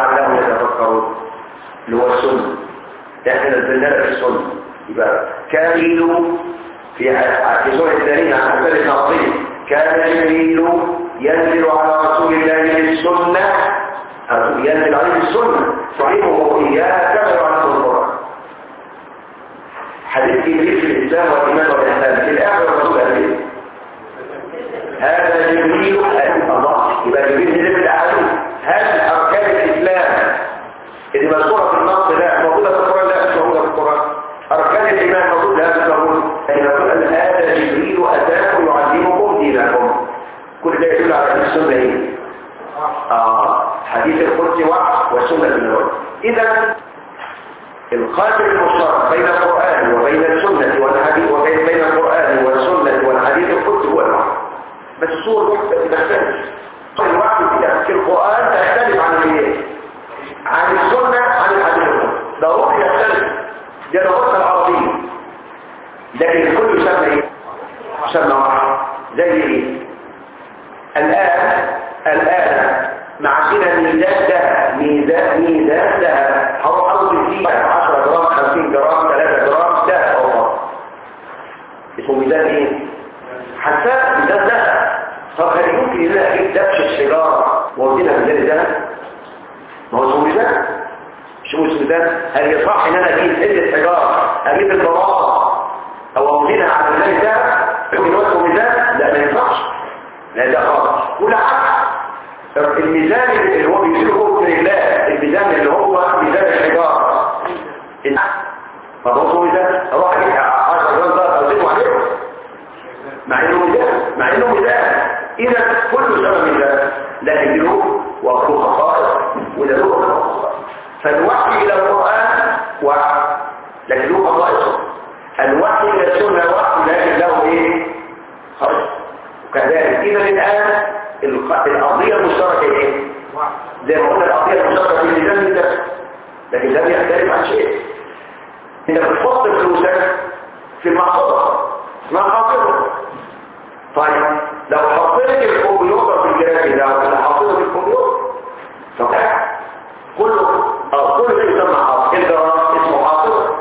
لعلهم يتفكرون اللي هو السنة احنا نزلنا لك السنة يبقى كامل في في سورة الثانية عن حسن العظيم كان جبريل ينزل على رسول الله بالسنة ينزل عليه السنة تعلمه إياه كما يعلمه القرآن حديث جبريل في الإسلام والإيمان والإحسان في الآخر الرسول قال إيه؟ هذا جبريل الله يبقى جبريل نزل بالأحاديث هل أركان الإسلام اللي مذكورة في النص لا موجودة في القرآن لا مش موجودة في القرآن أركان الإيمان موجودة لا مش موجودة يعني يقول أن هذا جبريل أتاكم يعلمكم دينكم كل ده يدل على السنة إيه؟ آه حديث القدس وحي والسنة النبوية إذا القادر المشترك بين القرآن وبين السنة والحديث وبين بين القرآن والسنة والحديث القدس هو الوحي بس الصور الوحي تختلف الوحي في القرآن تختلف عن الايه؟ عن السنة عن الحديث القدس ضروري يختلف دي لغتنا العربية لكن الكل يسمى ايه؟ يسمى واحد زي ايه؟ الآن الآن معنا ميزان ده ميزان ميزان ده هروح اقول فيه 10 جرام 50 جرام 3 جرام ده او اسمه ميزان ايه حساس ميزان ده طب هل يمكن ان انا اجيب دبش السيجاره واوديها ميزان ده ما هو اسمه ميزان مش اسمه ميزان هل يصح ان انا اجيب حله سيجاره اجيب البلاطه او اوديها على الميزان ده يمكن هو اسمه ميزان لا ما ينفعش لا ده غلط ولا عكس الميزان اللي هو بيشيله فوق رجلاه الميزان اللي هو ميزان الحجاره طب هو ميزان اروح اجيب 10 جرام ده اوزنه عليه مع انه ميزان مع انه ميزان اذا كل سبب ميزان لكن له وله خصائص وده له خصائص فالوحي الى القران وحي لكن له خصائص الوحي الى السنه وحي لكن له ايه خصائص وكذلك اذا الان القضية المشتركة ايه؟ زي ما قلنا القضية المشتركة في الميزان ده لكن لم يختلف عن شيء انت بتحط فلوسك في المحفظة اسمها حافظة طيب لو حطيت الكمبيوتر في الجهاز ده ولا حطيته في الكمبيوتر فقع كله او كل شيء يسمى حافظ الجرام اسمه حافظة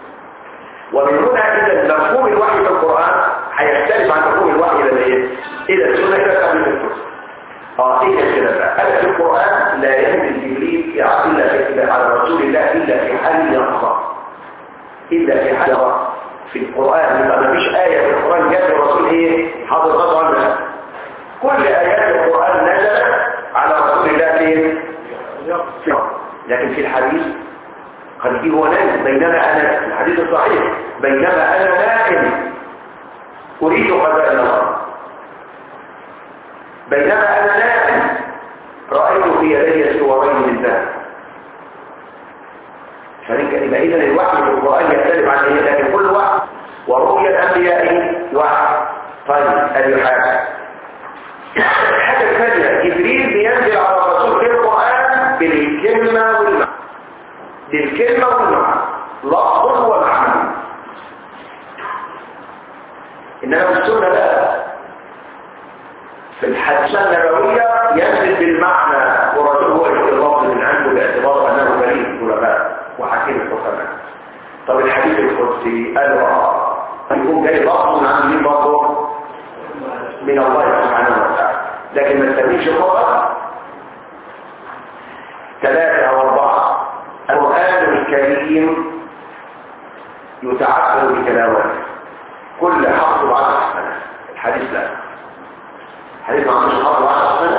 ومن هنا اذا مفهوم الوحي في القرآن هيختلف عن مفهوم الوحي الى الايه؟ الى السنة الى قبل الفلوس اه ايه كده بقى قال في القرآن لا ينزل جبريل الا في على رسول الله الا في حال يقظة الا في حال يقظة في القرآن يبقى ما فيش آية في القرآن جاءت الرسول ايه حاضر غضو عنها كل آيات القرآن نزلت على رسول الله فين لكن في الحديث قد يجي هو نائم بينما انا في الحديث الصحيح بينما انا نائم اريد خزائن الله بينما أنا نائم رأيت في يدي صورين من ذهب فإذا إذا الوحي في القرآن يختلف عن إيه لكن كل وحي ورؤيا الأنبياء وحي طيب أدي حاجة الحاجة الثانية جبريل بينزل على الرسول في القرآن بالكلمة والمعنى بالكلمة والمعنى لفظ ومعنى إنما في السنة لا في الحديثة النبوية ينزل بالمعنى ورجل هو اللفظ من عنده باعتبار أنه بريء العلماء وحكيم الحكماء طب الحديث القدسي قالوا اه يكون جاي لفظ من عند مين برضه من الله سبحانه وتعالى لكن ما تسميش اللغة ثلاثة أو أربعة القرآن الكريم يتعبد بتلاوته كل حرف بعشر حسنات الحديث لا حديث ما عندوش حرف بعشر حسنات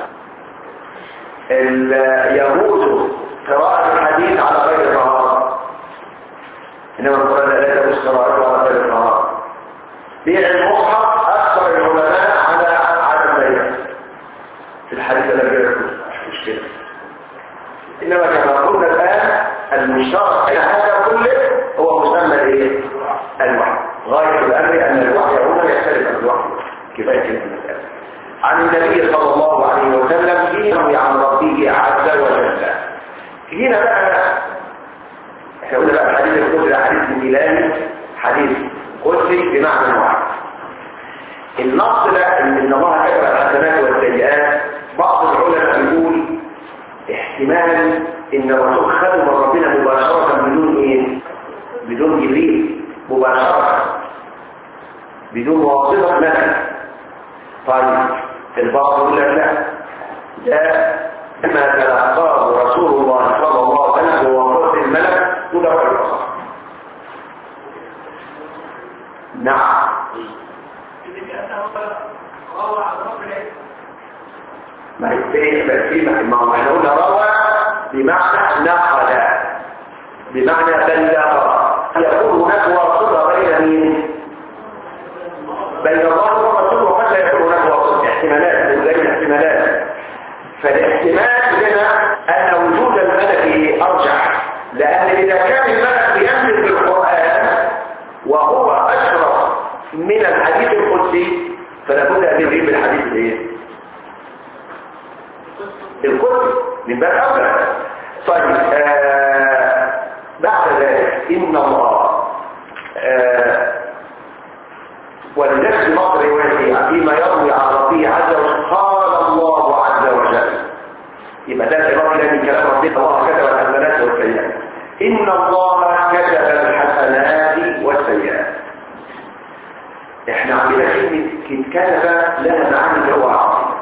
يجوز قراءة الحديث على غير طهارة إنما القرآن لا تجوز قراءته على غير طهارة بيع المصحف أكثر العلماء على عدم بيعه في الحديث الذي يجوز مش كده إنما كما قلنا الآن المشترك بين هذا كله هو مسمى الايه؟ الوحي غاية الأمر أن الوحي هنا يختلف عن الوحي كفاية كلمة المسألة عن النبي صلى الله عليه وسلم يروي عن ربه عز وجل هنا بقى احنا قلنا بقى الحديث القدسي ده حديث ميلاني حديث قدسي بمعنى واحد النص ده ان الله كتب الحسنات والسيئات بعض العلماء يقول احتمال ان الرسول خده من ربنا مباشرة بدون ايه بدون جبريل مباشرة بدون واسطة ملك طيب البعض يقول لك لا ده ما تلقاه رسول الله صلى الله عليه وسلم بواسطة الملك وده هو الأصح نعم ما هي في ما هو احنا قلنا روى بمعنى نقل بمعنى بلغ يكون هناك واسطة بين مين بين الله والرسول وقد لا يكون هناك واسطة احتمالات بين احتمالات فالاحتمال هنا ان وجود الملك ارجح لان اذا كان الملك ينزل بالقران وهو اشرف من الحديث القدسي فلا بد ان يجيب بالحديث الايه القدسي من باب اولى طيب آه بعد ذلك ان الله آه ولنفس مصر روايته فيما يروي عن ربه عز وجل قال الله عز وجل يبقى ده العباره من كلام ربنا الله كتب الحسنات والسيئات ان الله كتب الحسنات والسيئات احنا عندنا كلمه كتب لها معاني اللغه العربيه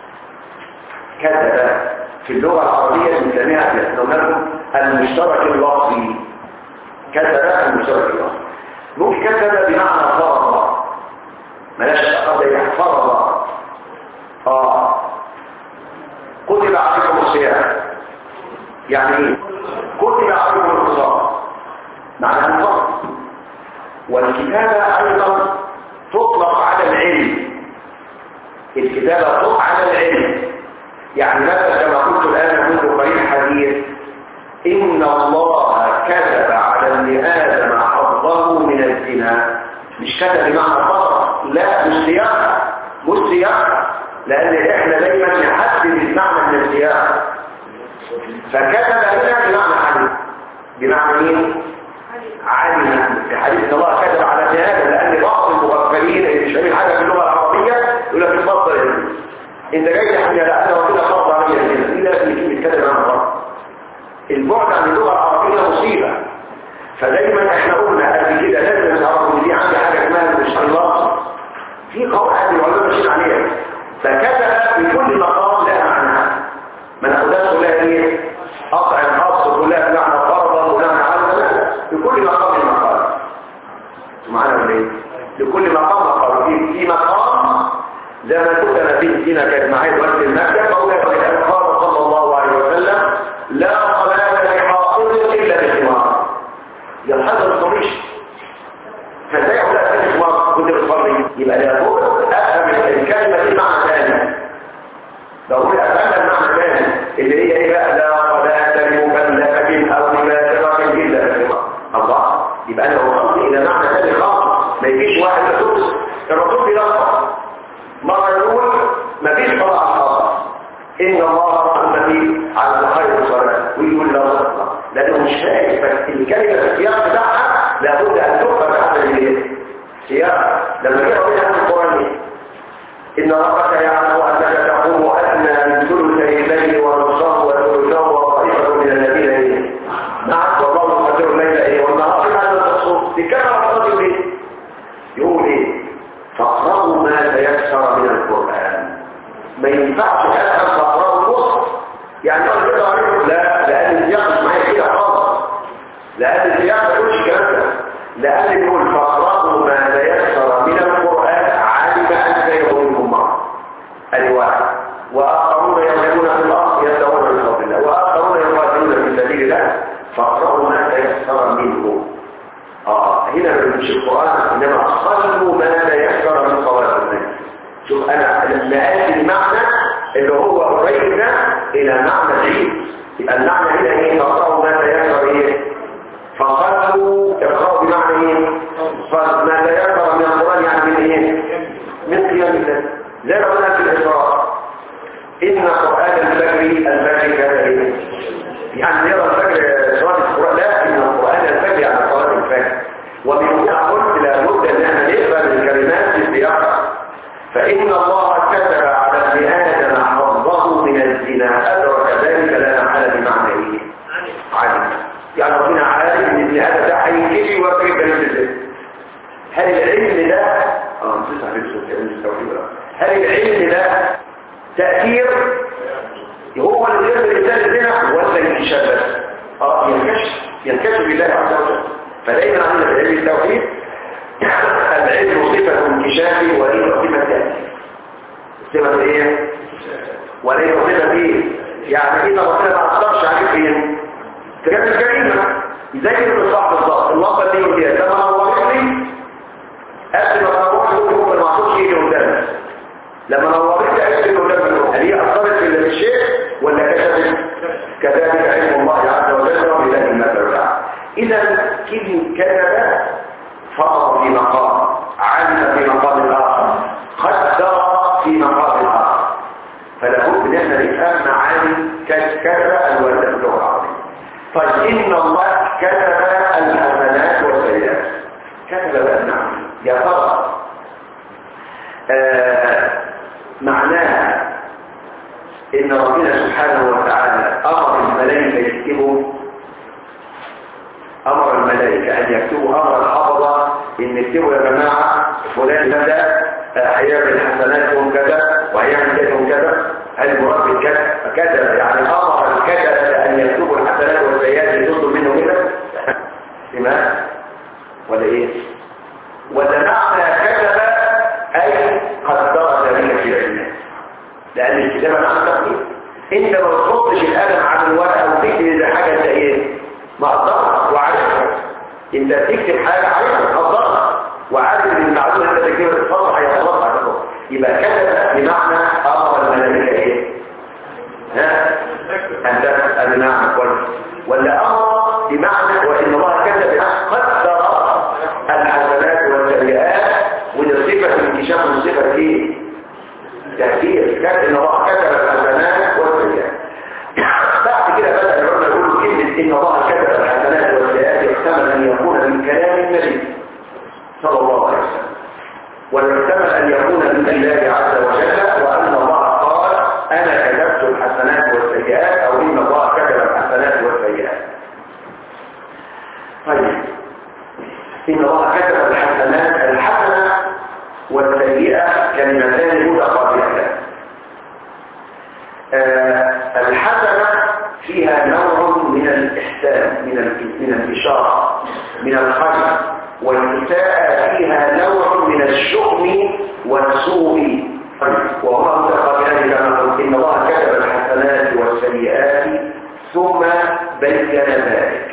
كتب في اللغه العربيه بنسميها لكم المشترك اللفظي كتب المشترك اللفظي ممكن كتب بمعنى فرض ملاش قضية فرض اه كتب عليكم الصيام يعني ايه كتب عليكم القصاص معنى الفرض والكتابة ايضا تطلق على العلم الكتابة تطلق على العلم يعني مثلا كما قلت الان منذ قليل حديث ان الله كتب على ابن ادم حظه من الزنا مش كتب بمعنى فقط لا مش سياق مش سياق لان احنا دايما نحدد المعنى من السياق فكتب هنا بمعنى علم بمعنى مين علم في حديث الله كتب على ابن ادم لان بعض المغفلين اللي مش فاهمين حاجه في اللغه العربيه يقول لك اتفضل انت جاي تحكي لا انا ربنا فرض عليا الزنا دي لازم يكون بيتكلم عن فرض البعد عن اللغه العربيه مصيبه فدايما احنا قلنا قبل كده لازم نعرف ان دي عندي حاجه اسمها المشتريات في قواعد العلماء ماشيين عليها فكتب في كل مقام لها معنى ما ناخدهاش كلها ايه قطع الخاص كلها بمعنى فرضا ولا معنى لا في كل مقام المقام معانا ولا ايه لكل مقام مقام في في مقام زي ما كنت انا في سينا كانت معايا وقت المكه فاقول قال صلى الله عليه وسلم لا صلاه لحاصل الا بالحمار يلحظ الصريش فازاي اقول لك في الحمار كنت بتصلي يبقى لابد افهم الكلمه دي معنى ثاني بقول افهم المعنى ثاني اللي هي ايه بقى لا صلاه لمكلفه او لبالغه الا بالحمار الله يبقى انا وصلت الى معنى ثاني خالص ما يجيش واحد يقول الرسول بيلخص مرة يقول ما فيش صلاة خاصة إن الله الذي على الخير صلاة ويقول لا صلاة لأنه مش شايف بس الكلمة السياق بتاعها لابد أن تفهم على السياق لما جاء ربنا في القرآن إن ربك يعلم أنك تقوم أدنى من ثلثي الليل ونصفه وثلثه وطائفة من الذين معك والله يقدر الليل إيه والنهار هذا التصوف تكلم الرجل إيه يقول إيه فاقرأوا ما تيسر من القرآن ما ينفعش أفهم فاقرأوا النص يعني أنا كده عليكم لا لأن السياق مش معايا كده خالص لأن السياق ما يقولش الكلام ده لأن يقول فاقرأوا ما تيسر من القرآن علم أن سيكون منكم مرض أدي واحد وآخرون يضربون في الأرض يدعون من فضل الله وآخرون يقاتلون في سبيل الله فاقرأوا ما تيسر منه آه هنا مش القرآن إنما صلوا ما تيسر من صلاة الليل شوف أنا لما آتي المعنى اللي هو قريب ده إلى معنى بعيد يبقى المعنى هنا إيه فاقرأوا ما تيسر إيه فصلوا اقرأوا بمعنى إيه فما تيسر من القرآن يعني من إيه من قيام الله زي ما قلنا في الإسراء إن قرآن الفجر الفجر كان إيه يعني يرى الفجر صلاة القرآن لا إن القرآن الفجر يعني صلاة الفجر ومن هنا قلت لابد ان احنا نقبل الكلمات في سياقها فان الله كتب على ابن ادم حظه حظه من الزنا أدرك ذلك لا محل بمعنى إيه؟ علم يعني ربنا عالم إن ابن هذا ده هينكشي ويرتكب كلمة الزنا هل العلم ده اه نسيت عليك سؤال كلام التوحيد بقى. هل العلم ده تأثير هو اللي يقدر الإنسان الزنا ولا ينكشف بس؟ اه ينكشف ينكشف بالله عز وجل فدايما عندنا في علم التوحيد العلم صفة انكشاف وليس صفة تأثير صفة ايه؟ وليس صفة ايه؟ يعني اذا ربنا ما اقدرش عليك فين؟ في جنة الجريمة زي المصباح بالظبط اللمبة اللي يقول فيها لما نورت لي قبل ما تروح يقول هو ما عطوش يجي قدامي لما نورت لي قبل قدامي هل هي اثرت في الشيء ولا كشفت؟ كذلك علم الله عز وجل وبذلك المثل الاعلى اذا كلمة كذب فقط في مقام علم في مقام الآخر قدر في مقام الآخر فلا بد ان احنا نفهم معاني كذب الوالد اللغه العربيه طيب ان الله كتب الحسنات والسيئات كتب بقى نعم يا ترى آه معناها ان ربنا سبحانه وتعالى امر الملائكه يكتبوا امر الملائكه ان يكتبوا امر الحفظه ان يكتبوا يا جماعه فلان ده هيعمل حسناتهم كذا وهيعمل كذا كذا هل المراد بالكذا كذا يعني امر الكذا ان يكتبوا الحسنات والسيئات اللي تطلب منه كده لماذا ولا ايه ولا معنى كذب اي قدر ذلك في علمه لان الكتابه معنى تقدير انت ما تحطش القلم على الورقه وتكتب اذا حاجه انت ايه مقدرها وعارفها انت تكتب حاجه عارفها مقدرها وعارف ان المعلومه اللي انت تكتبها تتفضح هي خلاص على الفضل يبقى كتب بمعنى امر الملائكه ايه ها ان تسال بمعنى كويس ولا امر بمعنى وان الله كتب قدر الحسنات والسيئات وده صفه انكشاف من صفه ايه تأثير كان ان الله كتب الحسنات والسيئات بعد كده بدأ العلماء يقولوا كلمة ان الله كتب الحسنات والسيئات يحتمل ان يكون من كلام النبي صلى الله عليه وسلم ويحتمل ان يكون من الله عز وجل وان الله قال انا كتبت الحسنات والسيئات او ان الله كتب الحسنات والسيئات طيب ان الله كتب الحسنات الحسنه والسيئه كلمتان متقابلتان آه الحسنه فيها نوع من الاحسان من من الاشاره من الخير والإساءة فيها نوع من الشؤم والسوء وهما متقابلان كما قلت إن الله كتب الحسنات والسيئات ثم بين ذلك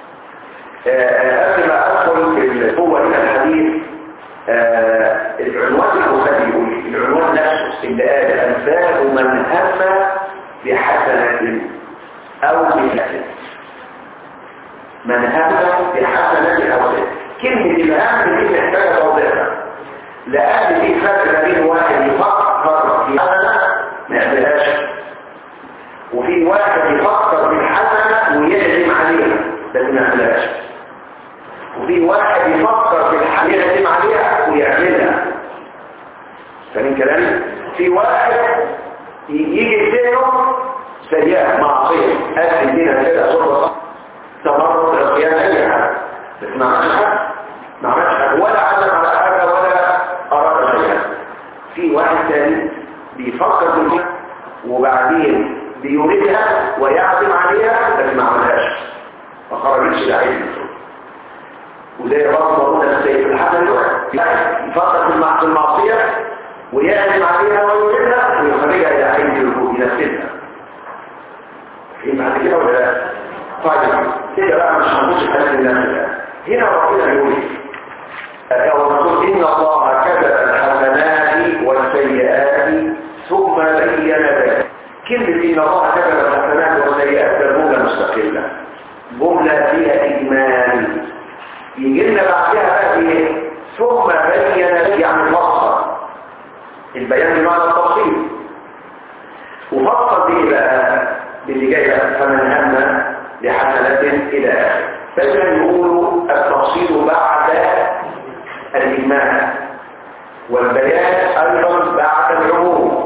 قبل ما أدخل في القوة إلى الحديث العنوان البخاري يقول العنوان نفسه اللي قال أنفاق من هم بحسنة أو بحسنة من هم بحسنة أو بحسنة كلمة الهم دي محتاجة توضيحها لأن في فرق بين واحد يفكر في حسنة ما يعملهاش وفي واحد يفكر في الحسنة ويعزم عليها بس ما يعملهاش وفي واحد يفكر في الحسنة يعزم عليها ويعملها فاهمين كلامي؟ في واحد يجي ذهنه سيئة معصية أكل دينا كده صورة تمرد القيام أي حاجة بس ما عملش حاجة ما عملش حاجة ولا عزم على حاجة ولا أراد شيئا في واحد ثاني بيفكر في وبعدين بيريدها ويعزم عليها بس ما عملهاش ما خرجتش لعيد وزي برضه موجودة في الحسن يفكر في المعصية ويعزم عليها ويريدها ويخرجها إلى عين الوجود ينفذها في بعد كده ولا لا؟ طيب كده بقى مش هنخش في حاجة الناس هنا ربنا يقول الرسول إن الله كتب الحسنات والسيئات ثم بين ذلك كلمة إن الله كتب الحسنات والسيئات ده جملة مستقلة جملة فيها إجمال يجي لنا بعدها بقى إيه ثم بين ذلك يعني فصل البيان بمعنى التفصيل وفصل دي بقى باللي جاي بقى فمن هم لحسنات إلى آخر فإذا يقولوا التفصيل بعد الإيمان والبيان أيضا بعد العموم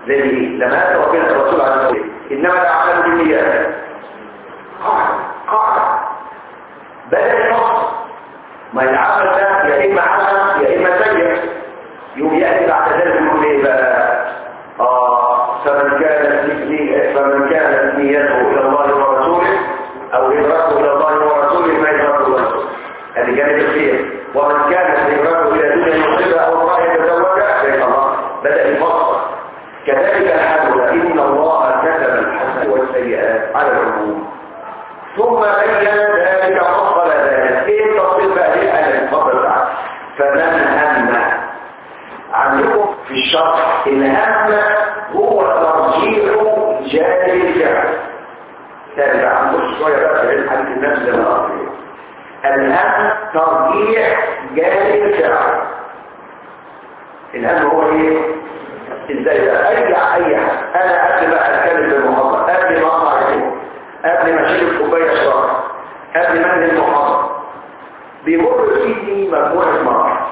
زي ايه لما اتى وكيل الرسول عليه الصلاه والسلام انما الاعمال بالنيات قاعده قاعده بدل فصل ما العمل ده يا اما حسن يا اما سيء يوم ياتي بعد ذلك يقول ايه بقى اه فمن كانت فمن كانت نيته الى الله ورسوله او هجرته الى الله ورسوله ما هجرته له هذه جانب الخير ومن كانت هجرته الى دنيا يصيبها او امراه يتزوجها فان الله بدا يفصل كذلك الحال ان الله كتب الحسن والسيئات على العموم ثم بين ذلك فصل ذلك ايه التفصيل بقى ليه قال الفضل تعالى فمن هم عندكم في الشرح الهم هو ترجيح جانب الفعل تابع عندكم شويه بقى في علم حديث النفس زي ما قلت الهم ترجيح جانب الفعل الهم هو ايه ازاي بقى اي اي حاجه انا قبل ما اتكلم في المحاضره قبل ما اطلع الجو قبل ما اشيل الكوبايه اشربها قبل ما انزل المحاضره بيمر فيني مجموعه مراحل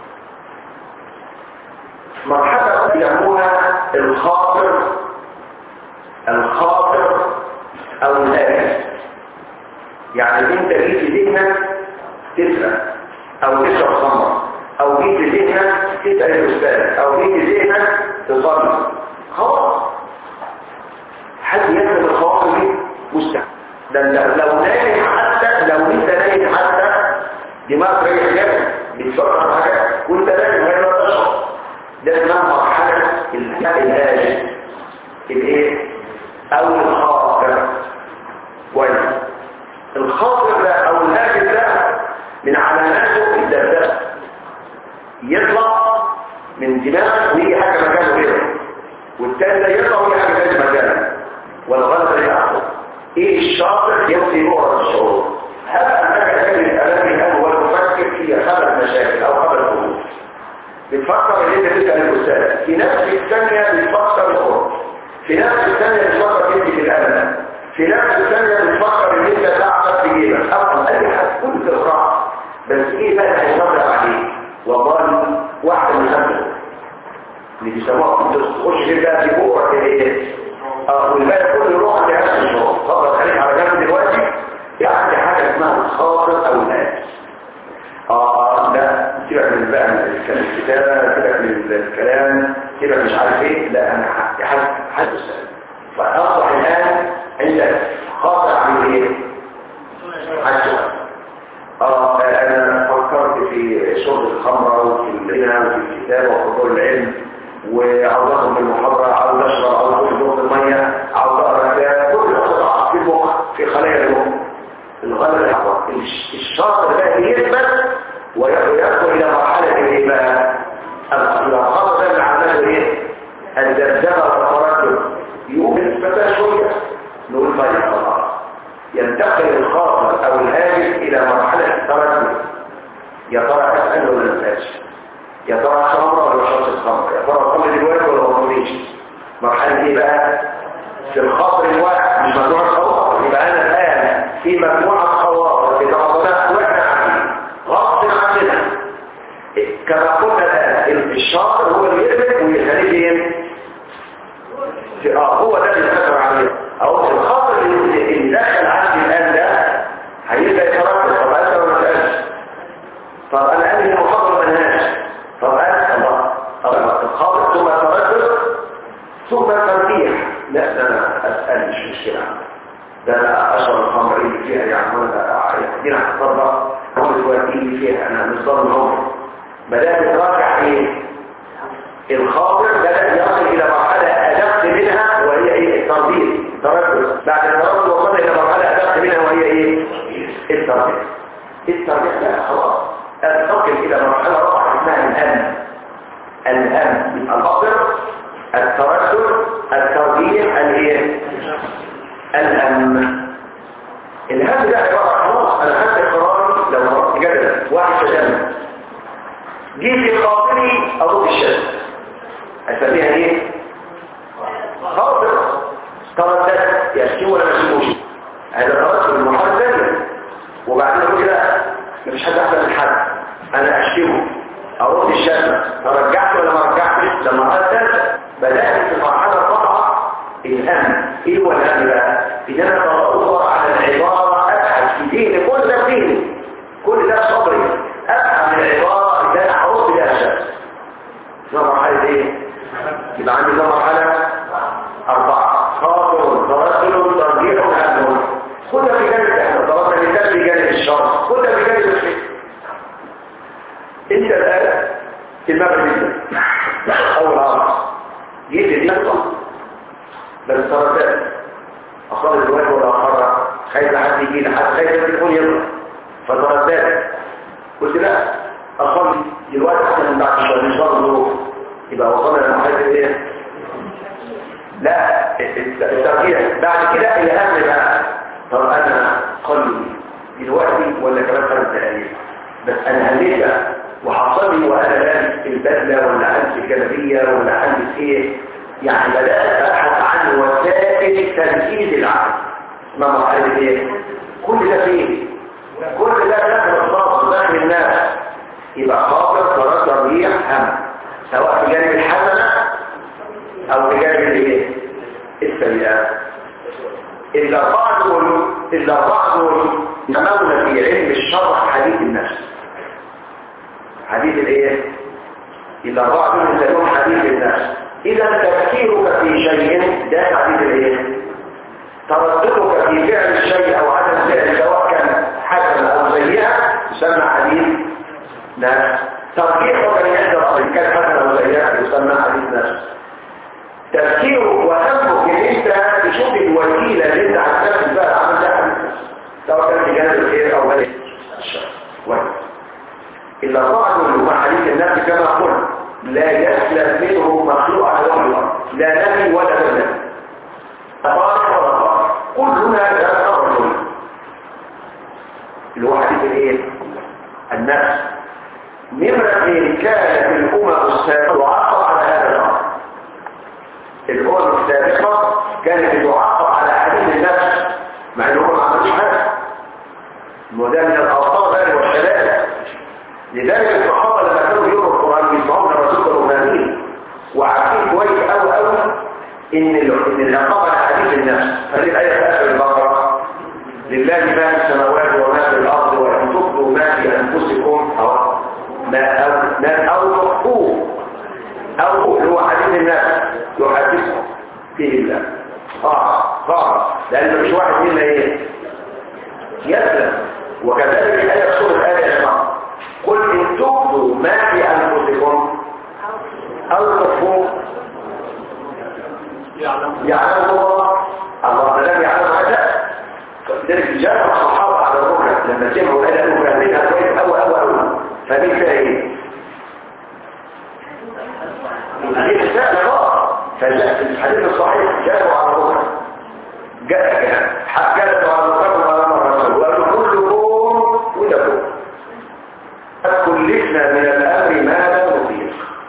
مرحله يسمونها الخاطر الخاطر او الهاجس يعني انت جيت في ذهنك تسال او تشرب خمر او جيت في ذهنك تسال الاستاذ او جيت في ذهنك تصلي خلاص حد يكتب الخواطر دي مستحيل ده انت لو نايم حتى لو انت نايم حتى دماغك رايح جامد بتفكر في حاجات وانت نايم غير ما تشعر ده اسمها مرحله الهاجس الايه او الخاطر كويس الخاطر ده او الهاجس ده من علاماته الدردشه يطلع من دماغك ويجي حاجه مكانه غيره والتاني ده يطلع ويجي حاجه ثانيه مكانه والغلط اللي يحصل ايه الشاطر يمضي نور الشعور هذا انك تجد الامام الان والمفكر في خبر مشاكل او خبر خروج بتفكر ان انت تسال الاستاذ في نفس الثانيه بتفكر الخروج في نفس الثانيه بتفكر تدي في الامل في نفس الثانيه بتفكر ان انت تعرف تجيبك اصلا اي حد كل تقرا بس ايه بقى هيطلع عليه والله واحده من خمسه اللي بيسموها تخش كده في بؤره كده ايه اه والباقي كله يروح عند نفس الشغل خبط عليك على جنب دلوقتي يعني حاجه اسمها الخاطر او الناس اه لا سيبك من بقى من الكتابه سيبك من الكلام سيبك مش عارف ايه لا انا حاسس فاصبح الان عندك خاطر عن ايه؟ عن سؤال اه انا فكرت في شرب الخمره وفي الغنى وفي الكتابه وحضور العلم وعاوز اخد من المحاضره عاوز اشرب عاوز اخد دور الميه عاوز اقرا كتاب كل قطعه في المخ في خلايا المخ الغلط الاحمر الشاطر ده يثبت ويدخل الى مرحله الايه بقى الخطر ده اللي عمله ايه الدبدبه والتردد يقوم يثبتها شويه نقول طيب خلاص ينتقل الخاطر او الهاجس الى مرحله التردد يا ترى اسال ولا ما اسالش يا ترى خمره ولا شرط الخمر يا ترى خمر دلوقتي ولا ما خمريش مرحله ايه بقى في الخاطر الواحد مش مجموعه خواطر يبقى انا الان في مجموعه خواطر في تفاصيلها واحنا عارفين غصب عننا كما قلنا الان الشاطر هو اللي يثبت ويخليك ايه اه هو ده اللي بنفكر عليه او الخاطر اللي دخل عندي الان ده هيبدا يتردد طب انت ولا ما طب انا قال لي المحاضره ملهاش طب انا الله طب الخاطر ثم تردد ثم ترجيح لا ده انا اسال مش مشكله ده انا اشرب الخمر اللي فيها يا عم انا دي هتطبق هو دلوقتي اللي فيها انا مش ضامن عمري بدات تراجع ايه الخاطر بدا يصل الى مرحله ادق منها وهي ايه الترديد التردد بعد التردد وصلنا الى مرحله ادق منها وهي ايه الترديد الترديد لا خلاص انتقل الى مرحله رابعه اسمها الهم الهم الخاطر التردد الترجيح الايه الهم الهم ده عباره عن خلاص انا خدت قراري لو مرضت جدلا واحد شتم جه في خاطري اضرب الشتم اسميها ايه خاطر تردد يشتم ولا ما يشتموش هذا تردد في المرحله الثانيه وبعدين اقول لا مفيش حد احسن من حد انا اشتمه ارد الشتم فرجعت ولا ما رجعتش لما قلت بدات في المرحله بجانب احنا ضربنا مثال بجانب الشر كل ده بجانب الخير انت الان المغرب جدا او العصر جيت دي بس تردد اخر الوقت ولا اخر خايف حد يجي لي حد خايف التليفون يضرب فترددت قلت لا اصلي دلوقتي احنا من بعد شهر ان شاء الله يبقى وصلنا لمرحله ايه لا الترجيح بعد كده الاهم بقى طب انا قلبي دلوقتي ولا كمان خمس دقايق بس انا هليت بقى وحصل لي وانا لابس البدله ولا عندي الجلابيه ولا عندي ايه يعني بدات ابحث عن وسائل تنفيذ العقل ما مرحله ايه كل ده فين كل ده داخل الصوت داخل الناس يبقى خاطر قرار ترجيح هم سواء في جانب الحسنه او في جانب الايه السيئات إلا بعض إلا بعض يسمون في علم الشرع حديث النفس حديث الايه إلا بعض يسمون حديث النفس إذا تفكيرك في شيء ده حديث الايه ترددك في فعل الشيء أو عدم فعل سواء كان حسن أو سيئة يسمى حديث نفس ترجيحك لإحدى إن كان حسن أو سيئة يسمى حديث نفس تفكيرك وهمك ان انت تشوف الوسيله اللي انت هتنفذ بقى العمل ده سواء كان في جانب الخير او جانب الشر واحد الا طبعا مع حديث النفس كما قلت لا يسلم منه مخلوق على وجه الارض لا نبي ولا نبي تبارك ولا تبارك كلنا لا نرجو اللي هو حديث الايه النفس نمرة كانت الأمم السابقة تعاقب على هذا الأمر الأمم السابقة كانت تعاقب على حديث النفس مع أنه ما عملش حاجة وده من الأوصار ذلك والشلال لذلك الصحابة لما كانوا يقروا القرآن بيسمعون الرسول الرومانيين وعارفين كويس أوي أوي إن إن العقاب على حديث النفس هذه الآية في آخر البقرة لله ما في السماوات وما في الأرض وإن تبدوا ما في أنفسكم أو ما أو ما أو تخفوه أو اللي هو حديث النفس يحدثه فيه الله اه اه لأن مش واحد منا ايه يسلم وكذلك آية سورة آل عمران قل إن تبدوا ما في أنفسكم أو تخفوه يعلم الله الله لم يعلم هذا لذلك جاء الصحابة على الركع لما سمعوا آية الركع منها كويس أول أول أول فمين فيها ايه الحديث سأل الله فالحديث الصحيح جاءوا على الركع جاء حكالته على الركع وعلى الرسول وقالوا كلكم ولكم قد كلفنا من الأمر ما لا نطيق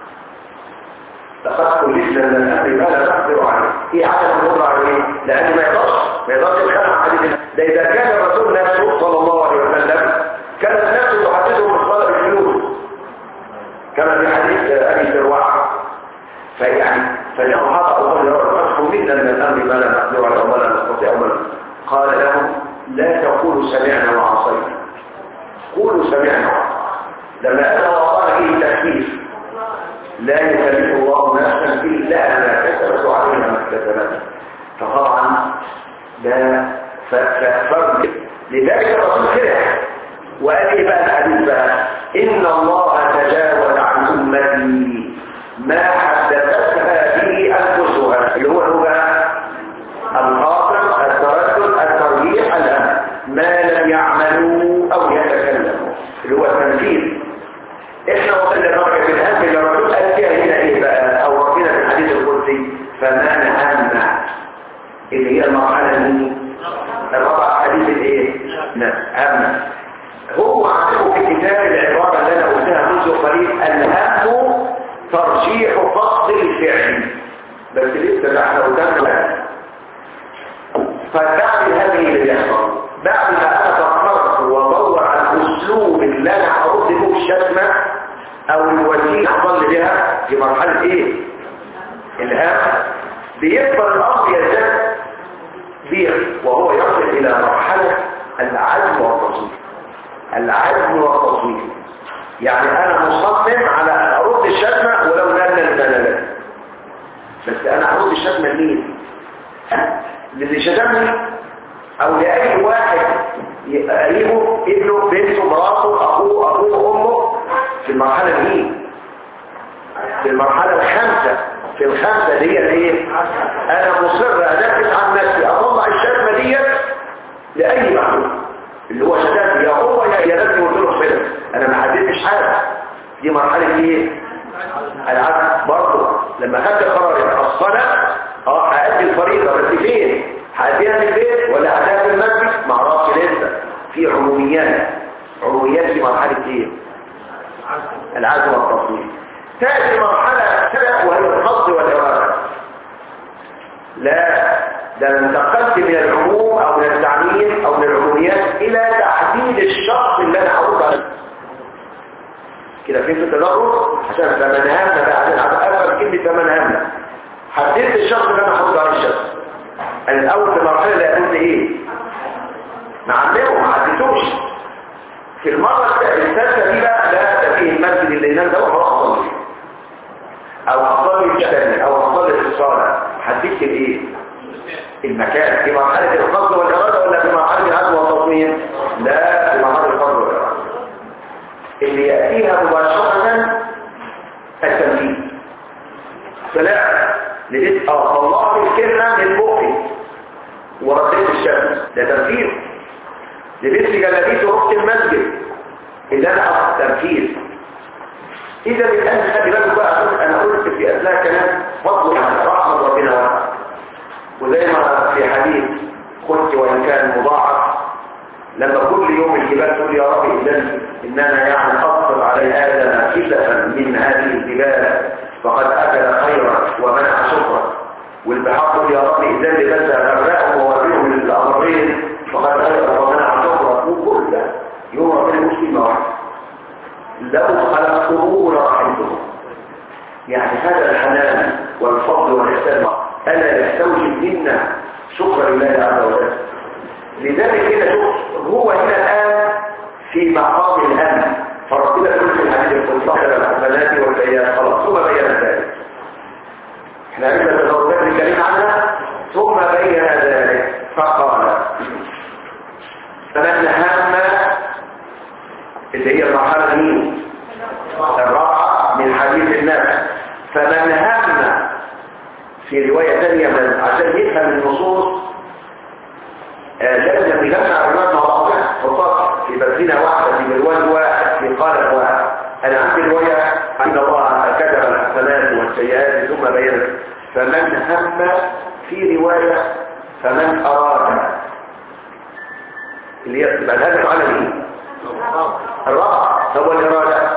لقد كلفنا من الأمر ما لا نقدر عليه ايه عدم النظر عليه لأنه ما يقدرش ما يقدرش يتخلع حديث ده إذا كان الرسول نفسه صلى الله عليه وسلم كانت نفسه تحدثه بالصلاة بالفلوس كما في حديث أبي سروع فيعني فجاء هذا الله يرفض منا من الأمر ما لا نقدر على وما لا نستطيع وما قال لهم لا تقولوا سمعنا وعصينا قولوا سمعنا وعصينا لما أنا وقال فيه تكليف لا يكلف الله نفسا إلا ما كسبت عليها ما اكتسبت فطبعا ده فرق لذلك الرسول كده وقال ايه بقى الحديث بقى ان الله تجاوز عن امتي ما حدثتها به انفسها اللي هو هو بقى الخاطر التردد الترجيح الامر ما لم يعملوا او يتكلموا اللي هو التنفيذ احنا وصلنا درجه الهم اللي الرسول قال فيها هنا ايه بقى او ربنا في الحديث القدسي فما نهمنا اللي هي المرحله دي الرابع حديث الايه نعم هو عنده في كتاب العبارة اللي أنا قلتها منذ قليل الهم ترجيح قصد الفعل بس لسه ده احنا قدامنا فبعد هذه اللي بيحصل بعد ما انا فكرت وادور على الاسلوب اللي انا هرد به الشتمه او الوسيله احصل بها في مرحله ايه الهام بيكبر الامر يزداد بيه وهو يصل الى مرحله العزم والتصوير العزم والتصوير يعني انا مصمم على ان ارد الشتمه ولو نال الملل بس انا هرد الشتمه لمين للي شتمني او لاي واحد قريبه ابنه بنته مراته اخوه ابوه امه في المرحله دي في المرحله الخامسه في الخامسه دي ايه انا مصر انفس عن نفسي اطلع الشتمه ديت لاي مخلوق اللي هو شتات يا هو يا يا نفسي قلت له كده انا ما حددتش حاجه دي مرحله ايه العدل برضه لما خدت قرار يبقى الصلاه اه هادي الفريضه بس فين هاديها في البيت ولا هاديها في المسجد ما اعرفش لسه في عموميات عموميات في مرحله ايه العزم والتصميم تاتي مرحله سبع وهي القصد والاراده لا ده أنا انتقلت من العموم او من التعميم او من العموميات الى تحديد الشخص اللي انا هقول عليه كده فهمت التدرج عشان فمن هم بقى عشان افهم كلمه فمن هم حددت الشخص اللي انا هقول عليه الشخص انا الاول في المرحله اللي قلت ايه معلمه ما عدتوش في المره الثالثه دي بقى لا ده فيه المسجد اللي ينام ده وهو اصلي او اصلي الثاني او اصلي في الصلاه حددت الايه المكان في مرحله القصد والاراده ولا في مرحله العزم والتصميم لا في مرحله القصد والاراده اللي ياتيها مباشره التنفيذ طلع لقيت اه طلعت الكلمه من بقي ورديت الشمس ده تنفيذ لبست جلابيته ورحت المسجد اللي انا تنفيذ اذا الان خلي بالك بقى انا قلت في اثناء كلام فضل رحمه ربنا واسعه وزي ما في حديث قلت وان كان مضاعف لما كل يوم الجبال تقول يا رب إذن إننا يعني أفضل على آدم كسفا من هذه الجبال فقد أكل خيرا ومنع شكرا والبحار تقول يا رب إذن لبس غرقهم ووفيهم للأمرين فقد أكل ومنع شكرا وكل ده يوم ربنا مسلم واحد لو خلقتموه لرحمتم يعني هذا الحنان والفضل والإحسان ألا يستوجب منا شكرا لله عز وجل لذلك كده شوف هو هنا الآن في مقام الأمن فربنا يقول في الحديث القدسي الحسنات والسيئات خلاص ثم بين ذلك احنا عندنا تدرجات الكريم عنها ثم بين ذلك فقال فمن هم اللي هي المرحلة دي الرابعة من حديث الناس فمن هم في رواية ثانية من عشان يفهم النصوص آه لازم نجمع الروايات مع بعضها فقط في بسينة واحدة في رواية واحد في قالب واحد أنا عندي رواية أن الله كتب الحسنات والسيئات ثم بينت فمن هم في رواية فمن أراد اللي هي تبقى الهدف على مين؟ الرابع هو الإرادة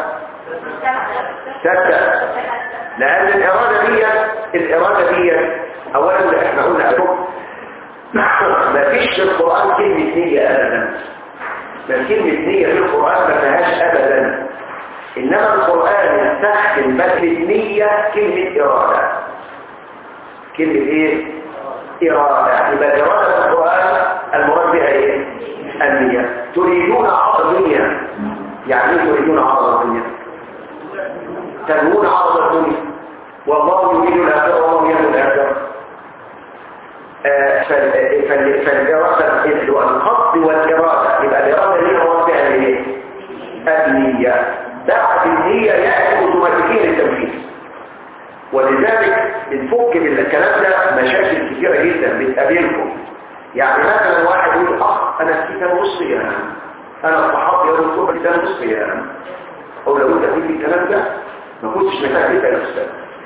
ستة لأن الإرادة دي الإرادة دي أولا احنا قلنا أشوف ما فيش في القرآن كلمة نية أبدا ما كلمة نية في القرآن ما فيهاش أبدا إنما القرآن يستخدم بدل النية كلمة إرادة كلمة إيه؟ إرادة يبقى الإرادة في القرآن المراد بها إيه؟ النية تريدون عرض الدنيا يعني ايه تريدون عرض الدنيا؟ تنوون عرض الدنيا والله يريد الآخرة والله يريد الآخرة فالإرادة القصد والإرادة يبقى الإرادة هي هو فعل ايه؟ النية بعد النية يأتي اوتوماتيكيا التنفيذ ولذلك بنفك من الكلام ده مشاكل كثيرة جدا بتقابلكم يعني مثلا واحد يقول اه انا نسيت نص صيام انا الصحابي يا دكتور نسيت نص صيام او لو انت في الكلام ده ما كنتش محتاج تسال الاستاذ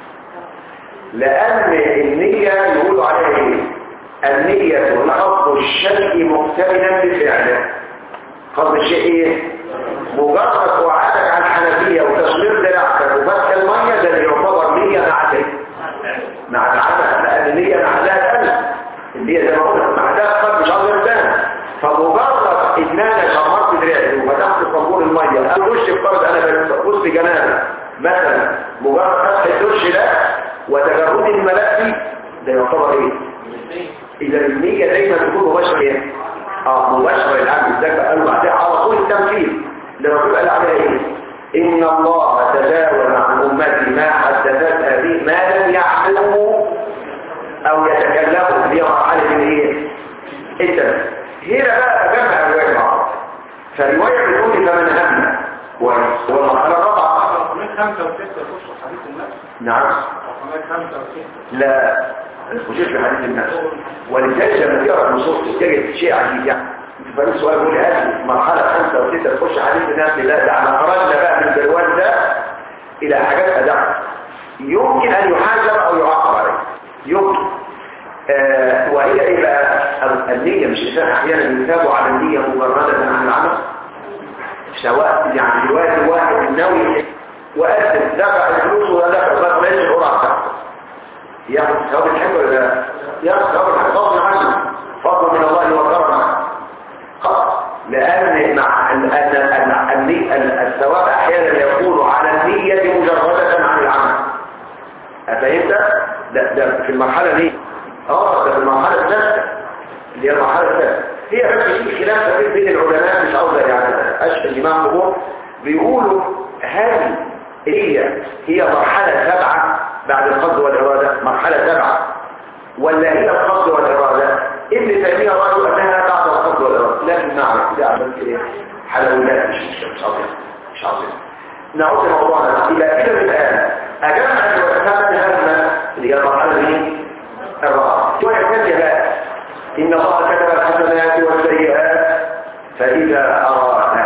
لان النية يقولوا عليها ايه النية قصد الشيء مقترنا بفعله قصد الشيء ايه مجرد وعدك على الحنفية وتصوير دراعتك وفتح المية ده يعتبر نية معدل مع العدد لان النية معدلها قلب النية زي ما قلنا معدلها قلب مش عاوز ده فمجرد ان انا شمرت دراعي وفتحت صنبور المية او دش افترض انا بص جنابه مثلا مجرد فتح الدش ده وتجرد الملف ده يعتبر ايه اذا النية دايما تكون مباشرة ايه اه مباشرة العمل ازاي بقى قالوا بعدها على طول التنفيذ لما قال عليها ايه ان الله تجاوز عن امتي ما حدثتها به ما لم يعلموا او يتكلموا في مرحلة الايه التنفيذ هنا بقى جمع الرواية مع بعض فالرواية بتقول فمن هم كويس والمرحلة الرابعة رقمين خمسة وستة يخشوا حديث النفس نعم رقمين خمسة وستة لا مش في حديث النفس ولذلك لما تقرا النصوص تجد شيء عجيب يعني انت فاهم السؤال بيقول هذه مرحله خمسه وسته تخش حديث النفس لا ده احنا خرجنا بقى من البروان ده الى حاجات ادق يمكن ان يحاسب او يعاقب عليه يمكن آه وهي ايه بقى النيه مش الانسان احيانا يثابوا على النيه مجرده عن العمل سواء يعني دلوقتي واحد ناوي وقدم دفع الفلوس ولا دفع بس ما يجي القرعه بتاعته ياخد ثواب الحج ولا لا؟ ياخد ثواب الحج غصب عنه فضل من الله وكرمه خلاص لان مع ان ان الثواب احيانا يكون على النيه مجرده عن العمل افهمت ده ده في المرحله دي اه ده في المرحله الثالثه اللي هي المرحله الثالثه هي بس في خلاف كبير بين العلماء مش عاوز يعني اشهد الامام هو بيقولوا هل هي هي مرحله سبعه بعد القصد والاراده مرحله سبعه ولا هي القصد والاراده ابن تيميه رايه انها بعد القصد والاراده لكن نعرف ده عملت ايه حلويات مش مش عاوز مش عاوز نعود لموضوعنا الى كده الان اجمع الوثائق هذا اللي هي المرحله دي الرابعه ويحتاج بقى إن الله كتب الحسنات والسيئات فإذا أراد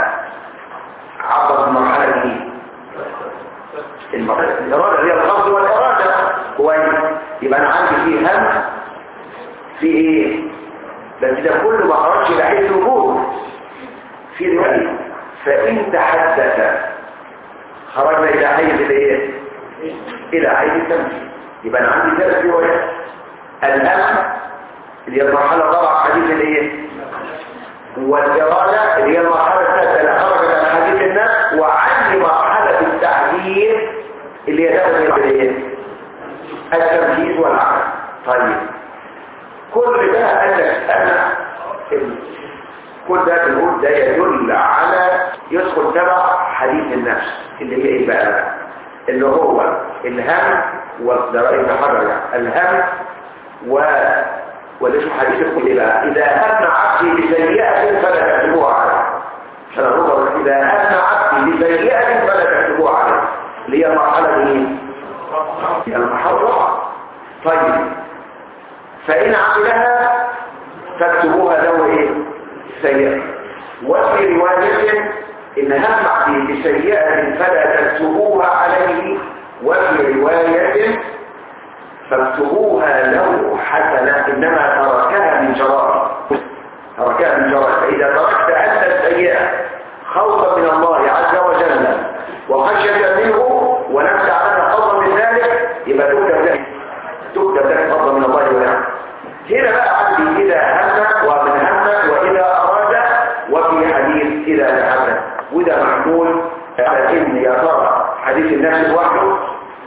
عبر المرحلة دي المرحلة الإرادة هي القصد والإرادة كويس يبقى أنا عندي فيه هم في إيه؟ بس ده كله ما خرجش لحيث الوجود في رواية فإن تحدث خرجنا إلى حيث الإيه؟ إلى حيث التمثيل يبقى أنا عندي ثلاث روايات الهم اللي هي المرحلة الرابعة حديث الايه والإرادة اللي هي المرحلة الثالثة اللي خرجت عن حديث النفس وعندي مرحلة التعبير اللي هي داخل الايه التمييز والعمل طيب كل ده قال لك انا كل ده بنقول ده يدل على يدخل تبع حديث النفس اللي هي ايه بقى اللي هو الهم والدرائب حرر الهم و ولا شوف حديث يقول ايه بقى اذا هم عبدي بسيئه فلا تكتبوها عليه عشان الرضا اذا هم عبدي بسيئه فلا تكتبوها عليه اللي هي المرحله دي هي المرحله الرابعه طيب فان عملها فاكتبوها له ايه سيئه وفي روايه ان هم عبدي بسيئه فلا تكتبوها عليه وفي روايه فاكتبوها له حسنة إنما تركها من جرائم تركها من جرائم فإذا تركت أنت السيئة خوفا من الله عز وجل وخشية منه ولم تعمل فضلا من ذلك يبقى تكتب لك تكتب لك فضلا من الله ونعم هنا بقى عندي إذا هم ومن هم وإذا أراد وفي حديث إذا تحدث وده محمول على إن يا ترى حديث النفس لوحده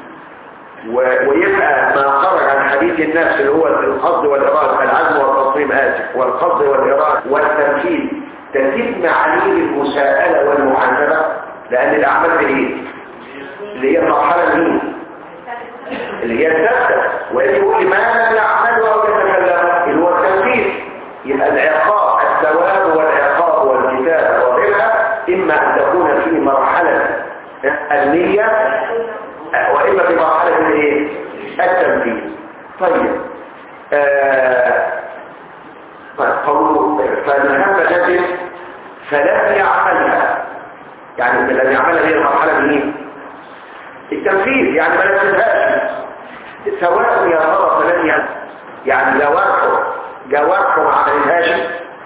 ويبقى ما خرج عن حديث النفس اللي هو القصد والإرادة العزم والتصميم آسف والقصد والإرادة والتنفيذ تتم عليه المساءلة والمحاسبة لأن الأعمال ايه؟ اللي هي المرحلة مين؟ اللي هي الثالثة ويقول ما لم يعمله أو يتكلم اللي هو التنفيذ يبقى العقاب الثواب والعقاب والكتاب وغيرها إما أن تكون في مرحلة النية وإما في مرحلة الايه التنفيذ طيب قوله فالهم لازم فلم يعملها يعني لم يعملها هي المرحلة دي التنفيذ يعني ما نفذهاش سواء يا ترى فلم يعمل يعني جوارحه جوارحه ما عملهاش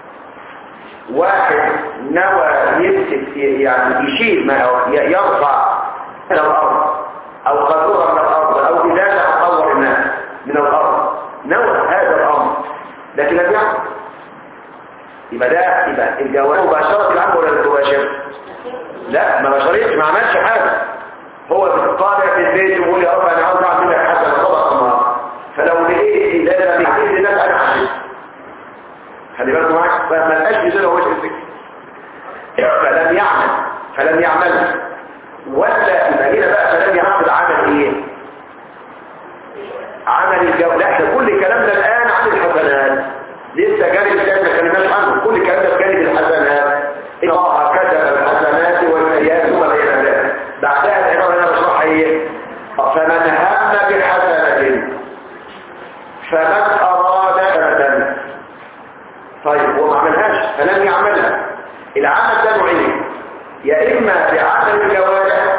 واحد نوى يمسك يعني يشيل ما يرفع الى الارض او قدورة من الارض او ازالة اطور الناس من الارض نوى هذا الامر لكن لم يعمل يبقى ده يبقى الجواب مباشرة العمل ولا المباشر لا ما بشرتش ما عملش حاجة هو بتقارع في البيت ويقول يا رب انا عاوز اعمل لك حاجة طبق النهار فلو لقيت ازالة من كل الناس انا عملت خلي بالك معاك فما لقاش ازالة وجه الفكر فلم يعمل فلم يعمل ولا يبقى هنا بقى فلم يعمل عمل ايه عمل الجو لا ده كل كلامنا الان عن الحسنات لسه جاري الكلام ما كلمناش عنه كل العمل ده نوعين يا اما بعمل الجوارح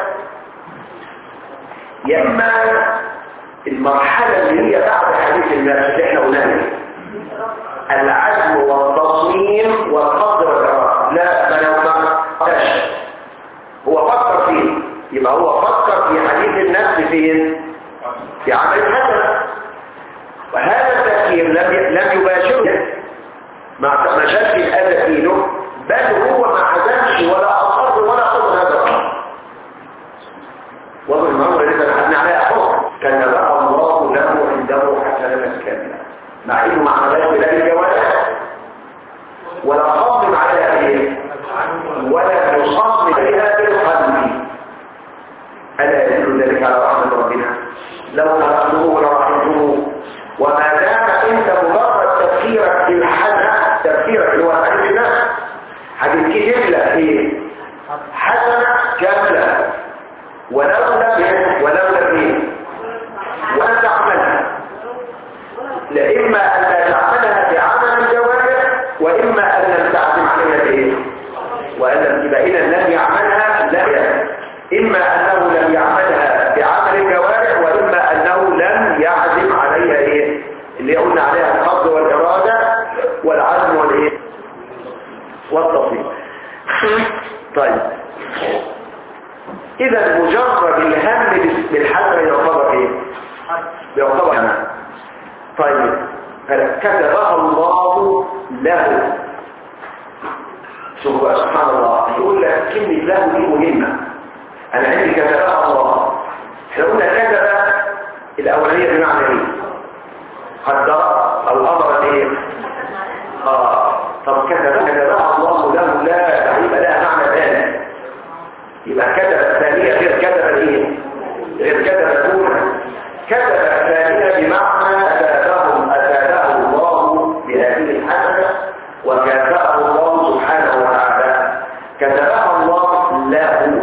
يا اما المرحله اللي هي بعد حديث النفس اللي احنا قلناها العزم والتصميم والقدر والإرادة لا ما لو ما قالش هو فكر فيه يبقى هو فكر في حديث النفس فين في عمل الحسنة وهذا التفكير لم لم يباشره ما ما شاف الأذى فيه بل هو ما عزمش ولا أصر ولا أصر هذا الأمر وضع المرة اللي احنا عليها حكم كان بقى الله له عنده حسنة كاملة مع انه ما عملهاش بلا الجوارح ولا صمم عليها ايه ولا يصمم عليها بالقلب الا يدل ذلك على رحمه ربنا لو خلقتموه لرحمتموه وما دام انت مجرد تفكيرك في الحسنه تفكيرك اللي هو حديث النفس هتتكتب لك ايه حسنه كامله ولو لم ولو لم ايه ولا تعملها لإما أن لا تعملها بعمل الجوارح وإما أن لم تعزم عليها بإيه وأن لم تبقى إذا لم يعملها لا يعني. إما أنه لم يعملها بعمل الجوارح وإما أنه لم يعزم عليها إيه اللي قلنا عليها القصد والإرادة والعزم والإيه والتصميم طيب إذا مجرد الهم بالحسنة يعتبر إيه يعتبر أمان طيب كتبها الله له شوف بقى سبحان الله يقول لك كلمة له دي مهمة أنا عندي كتبها الله احنا قلنا كتب الأولانية بمعنى ايه؟ قدر أو أمر ايه؟ آه طب كتب كتبها الله له لا ده هيبقى لها معنى ثاني يبقى كتب الثانية غير كتب الايه؟ غير كتب الأولى كتب الثانية بمعنى أتابهم أتابه الله بهذه الحسنة وكافأه الله سبحانه وتعالى كتبها الله له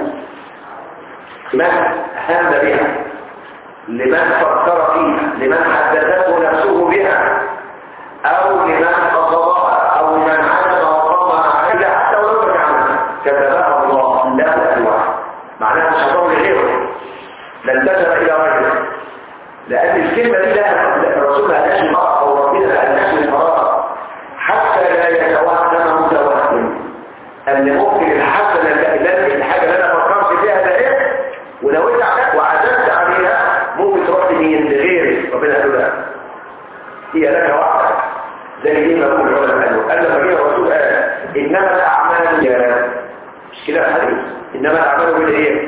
من هم بها لمن فكر فيها لمن حدثته نفسه بها أو لمن قصدها أو من عزم وقام عليها حتى ولو لم يعملها كتبها الله له الواحد معناها مش هتقول لغيره لن تذهب إلى غيره لأن الكلمة دي لا الرسول ما قالهاش المرأة أو ربنا ما قالهاش المرأة حتى لا يتوهم متوهم أن ممكن الحسنة التي الحاجة اللي أنا فكرت فيها ده إيه ولو أنت عملت وعزمت عليها ممكن تروح لمين لغيرك ربنا قال له لا هي لك وحدك زي ما بقول العلماء قالوا قال لما جه الرسول قال إنما الأعمال بالنيات مش كده الحديث إنما الأعمال بالإيه؟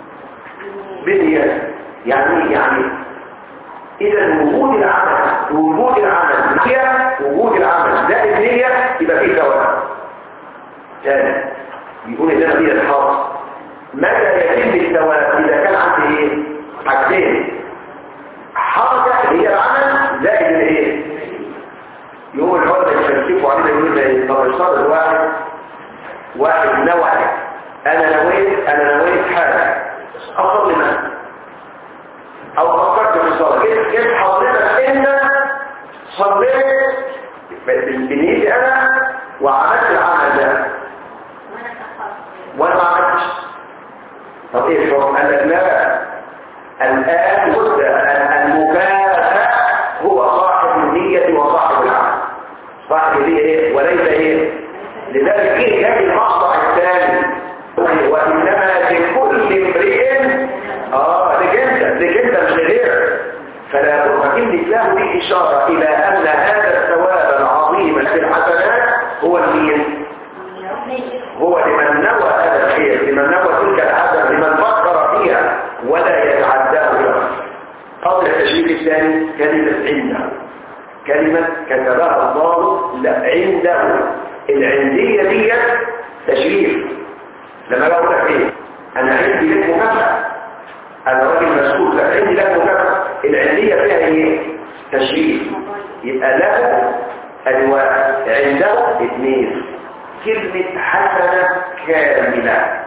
بالنيات يعني يعني إذا وجود العمل وجود العمل هي وجود العمل لا النية يبقى فيه ثواب ثاني يقول إذا فيه الحرص متى يتم الثواب إذا كان عندي إيه؟ حاجتين حركة هي العمل زائد الإيه؟ يوم الحوض يشركوا علينا يقول لي طب الصاد الواحد واحد نوعي أنا نويت أنا نويت حاجة أصل لمن او فكرت في الصلاة كيف كيف حضرتك انت صليت بنيتي انا وعملت العمل ده وانا ما عملتش طب ايه الحكم قال لك لا الان بد المكافأ هو صاحب النية وصاحب العمل صاحب النية ايه وليس ايه لذلك ايه جاي المقطع الثاني وانما لكل امرئ اه لك انت لك انت مش لغيرك فلا بد كلمة له دي إشارة إلى أن هذا الثواب العظيم في الحسنات هو المين هو لمن نوى هذا الخير لمن نوى تلك الحسنة لمن فكر فيها ولا يتعداه له قول التشريف الثاني كلمة عنده كلمة كتبها الله عنده العندية دي تشريف لما بقول لك ايه انا عندي لك مكافأة انا راجل مسؤول لا عندي لك مكافأة العلمية فيها ايه تشريف يبقى له انواع عنده اثنين كلمة حسنة كاملة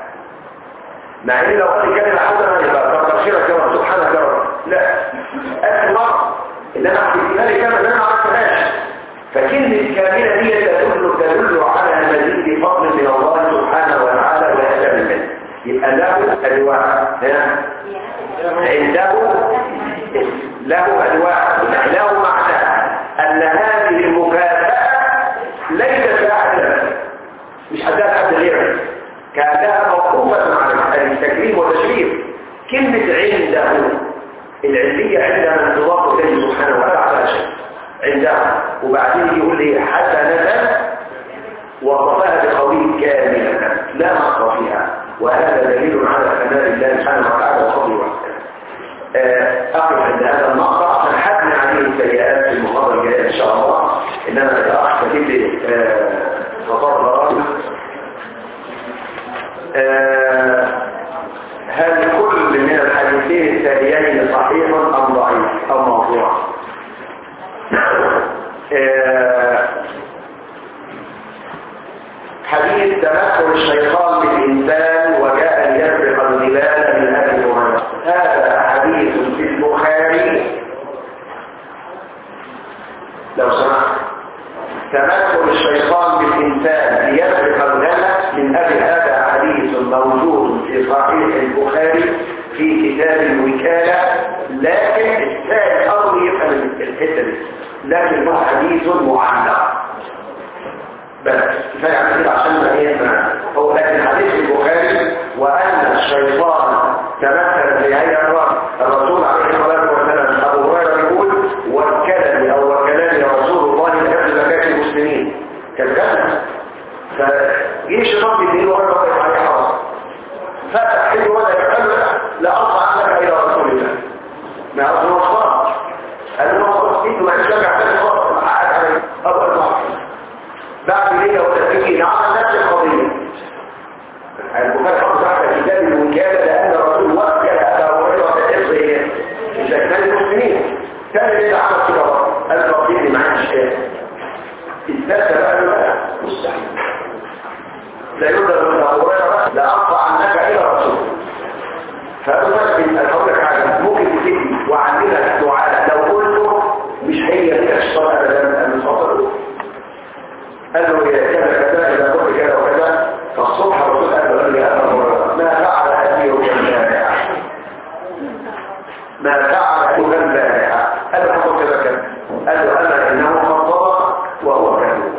مع ان لو قال كلمة حسنة يبقى كتر خيرك يا رب سبحانك يا رب لا أكثر مرة اللي انا احكي فيها لي كلمة اللي انا ما عرفتهاش فكلمة كاملة دي تدل تدل على مزيد فضل من الله سبحانه وتعالى وإحسان منه يبقى له أنواع ها؟ عنده له أنواع له معنى أن هذه المكافأة ليست أحدا مش هتلاقي حد غيره كانها موقوفة على التكريم والتشريف كلمة عنده العلمية عندما تضاف إليه سبحانه وتعالى شيء عنده وبعدين يقول لي حسنة وصفها بقوله كاملة لا نقص فيها وهذا دليل على كمال الله سبحانه وتعالى وفضله وحسنه أقف عند هذا المقطع عشان حدنا عليه السيئات في المحاضرة الجاية إن شاء الله إنما الأخ كتب لي فطار هل كل من الحديثين التاليين صحيح أم ضعيف أو موضوع حديث تمثل الشيطان بالإنسان وجاء ليسرق الهلال من أبي هريرة هذا حديث في البخاري لو سمحت تمثل الشيطان بالإنسان ليسرق الغنى من أبي هذا حديث موجود في صحيح البخاري في كتاب الوكالة لكن الثاني أمر يفهم الحتة دي لكن هو حديث معلق بس كفاية عن كده عشان ما ايه ما هو لكن حديث البخاري وأن الشيطان تمثل في هيئة الرسول عليه الصلاة والسلام أبو هريرة يقول وكلني أو وكلني رسول الله لأجل زكاة المسلمين كالكلام فجيش الشيطان بيدين ورا واقف عليه حرام فتح حلو ولا يفعل لا أرفع عنك إلى رسول الله ما هو الوصفات قال له وصفات انتوا ما تشجع تاني خالص قاعد عليه أول واحد بعد ليلة وتفكير عمل نفس القضية البخاري حط تحت كتاب الوكالة لأن الرسول وكل أبا هريرة حفظ زكاة المسلمين كان ليلة عمل كده برضه قال له أعطيني معاك الشيء الثالثة بقى له بقى مستحيل لا يقدر من أبو هريرة لا أقطع عنك إلى الرسول فأقول لك أقول لك حاجة ممكن تكتب وعندنا دعاء لو قلته مش هي لك الشيطان أبدا أن يصدره قال له إذا كان كذا إذا كنت كذا وكذا فالصبح الرسول قال له لي أنا مرة ما فعل أبي البارحة ما فعل أبي البارحة قال له حصل كذا كذا قال له أنا إنه خطب وهو كذب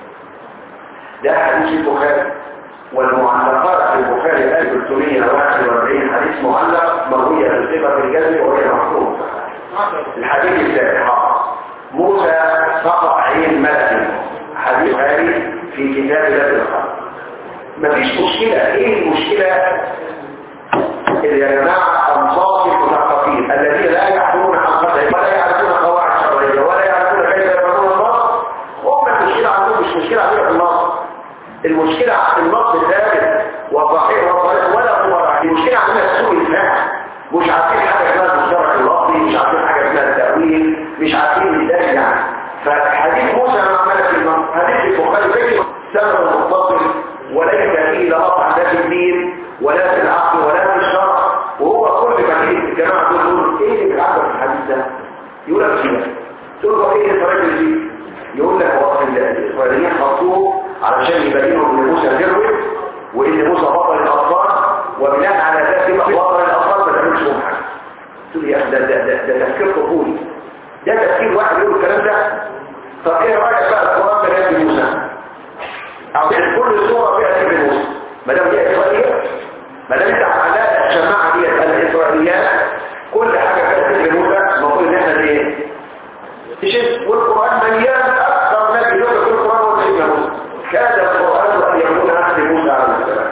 ده حديث البخاري والمعلقات في البخاري 1341 حديث معلق مروية بصفة الجزم وهي محفوظ الحديث الثاني موسى سقط عين ملك حديث غالي في كتاب لا الخلق مفيش مشكلة ايه المشكلة اللي يا جماعة انصاف المثقفين الذين لا يعلمون عن قدر ولا يعرفون قواعد شرعية ولا يعرفون كيف يفهمون النص هم المشكلة عندهم مش مشكلة عندنا في النص المشكلة عند النص ثابت وصحيح وصحيح ولا هو المشكلة عندنا سوء الفهم مش عارفين حاجة اسمها المشترك اللفظي مش عارفين حاجة اسمها التأويل مش عارفين ازاي يعني فحديث موسى مع ملك الموت حديث البخاري ليس سبب متصل وليس فيه لا قطع لا في الدين ولا في العقل ولا في الشرع وهو كل ما فيه الجماعه دول يقول ايه اللي بيتعبر في الحديث ده؟ يقول لك كده تقول له ايه الفرق دي؟ يقول لك هو الاسرائيليين حطوه علشان يبينوا ان موسى جرب وان موسى بطل الاطفال وبناء على ذلك بطل الاطفال ما تعملش لهم حاجه تقول يا ده ده ده, ده تفكير طفولي ده تفكير واحد يقول الكلام ده طب ايه رايك بقى القران ده يا موسى او كل سوره فيها سيد موسى ما دام دي اسرائيليه ما دام انت على الجماعه دي الاسرائيليات كل حاجه فيها سيد موسى المفروض ان احنا ايه تشوف والقران مليان اكثر ما بيقول في القران هو سيدنا موسى كاد القران ان يكون عهد موسى عليه السلام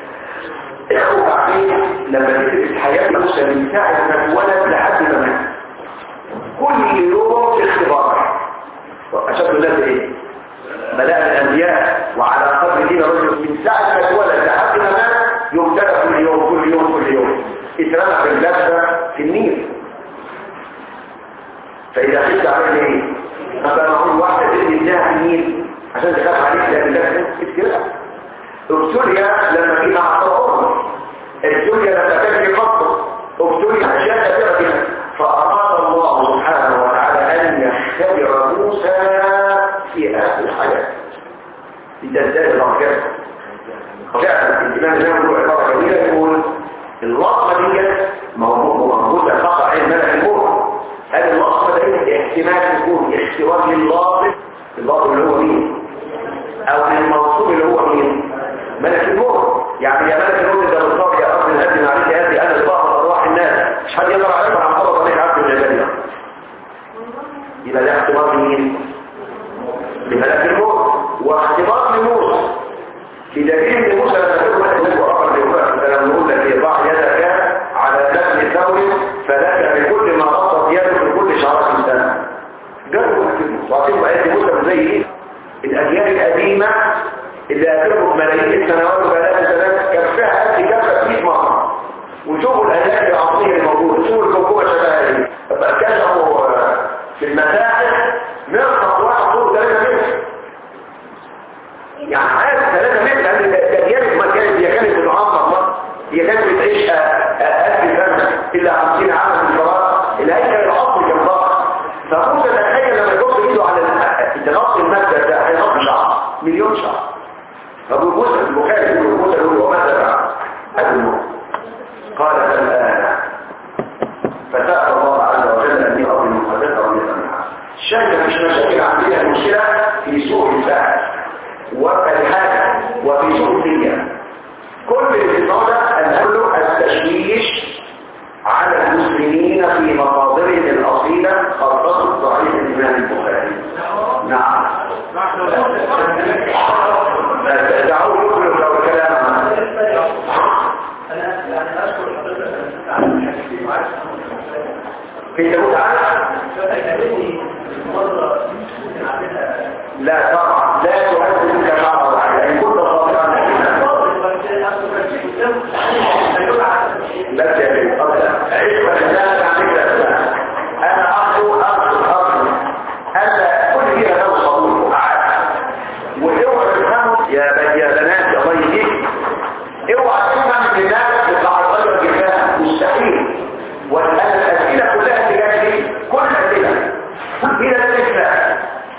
وبعدين لما تدرس حياه موسى من ساعه ما اتولد لحد ما مات كل يوم في اختبار أشد الناس إيه؟ ملاء الأنبياء وعلى قدر دين رجل من ساعة ما اتولد لحد ما مات يبتلى كل يوم كل يوم كل يوم اترمى في اللبسة في النيل فإذا خفت عليه إيه؟ مثلا أقول واحدة ترمي ابنها في النيل عشان تخاف عليك لأن اللبسة ابتلى ابتلي لما في أعطاه ابتلي لما كان في قطر ابتلي أشياء كثيرة جدا فأراد الله سبحانه وتعالى أن يختبر موسى في الحياة لتزداد الأركان فعلا الإمام الإمام يقول عبارة جميلة يقول اللقمة دي موجودة خطأ عين ملك الموت هذه اللقمة دي احتمال تكون احتواء لللاطف اللاطف اللي هو مين أو للموصول اللي هو مين ملك الموت يعني يا ملك الموت ده بالطبع يا أرض الهدي معلش هذه أنا الباطل أرواح الناس مش حد يقدر عليك عن خلط عليك عبد الجبالية يبقى ده اختبار لمين لملك الموت واختبار لموسى بدليل ان موسى لما يقول واحد منه اخر ليوقف فلما نقول لك ضع يدك على نفس ثور فلك بكل ما غطت يدك بكل شعرات السنه جربوا وعطيهم بقيت موسى زي ايه الاجيال القديمه اللي قدموا ملايين السنوات وبلاء السنوات كان فيها قد كفه 100 مره وشوفوا الاجيال العظيمه اللي موجوده شوفوا الكوكوه شبهها ايه بقى كشفوا في المتاحف مرقص واحد طول 3 متر يعني عارف 3 متر لان الديانه ما كانت هي كانت بتعمر هي كانت بتعيش ألف سنه الا 50 عام من الفراغ الهيكل الاصلي كان ضخم فموسى تخيل لما يحط ايده على تغطي المسجد ده هيغطي شعر مليون شعر ابو موسى البخاري يقول موسى يقول وماذا فعل؟ الموت قال الان فتاة الله عز وجل ان يرى بالمقدسه ومن الشاهد مش مشاكل عندنا المشكله في سوء الفعل والحاجة وفي سوء النية كل الإصابة الأول التشويش على المسلمين في مصادرهم الأصيلة خاصة صحيح الإمام البخاري نعم دعوا يخرج لو الكلام في تقول لا طبعا لا تؤدي كما وضع يعني كنت صادقا لا تعمل قبلا عيش فلذلك عن فكرة انا اخذ اخذ اخذ هذا كل فيها له صبور وقعد واوعى تفهموا يا يا بنات الله يهديك اوعى تفهم ان الناس بتاع الغير جبال مستحيل والاسئله كلها تجاه دي كل الاسئله كل هنا الاسئله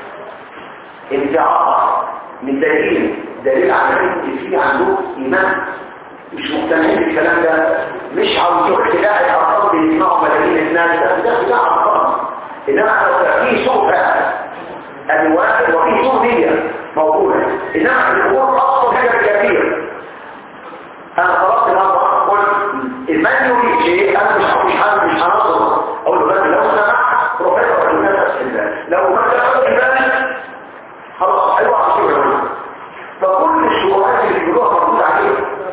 انتعاطة من دليل دليل على ان في عنده ايمان مش مقتنعين بالكلام ده مش عاوزين تلاقي الارقام بيسمعوا ملايين الناس ده ده بتاع ارقام انما لو في سوء فعل الواحد وفي سوء نية موجودة انما الامور اصلا حاجة كبيرة انا خلاص النهارده قلت المن يريد شيء انا مش مش مش هنظر اقول له بس لو سمحت بروفيسور الناس لو ما سمحت خلاص هيوقع شغل فكل الشبهات اللي بيقولوها موجود عليه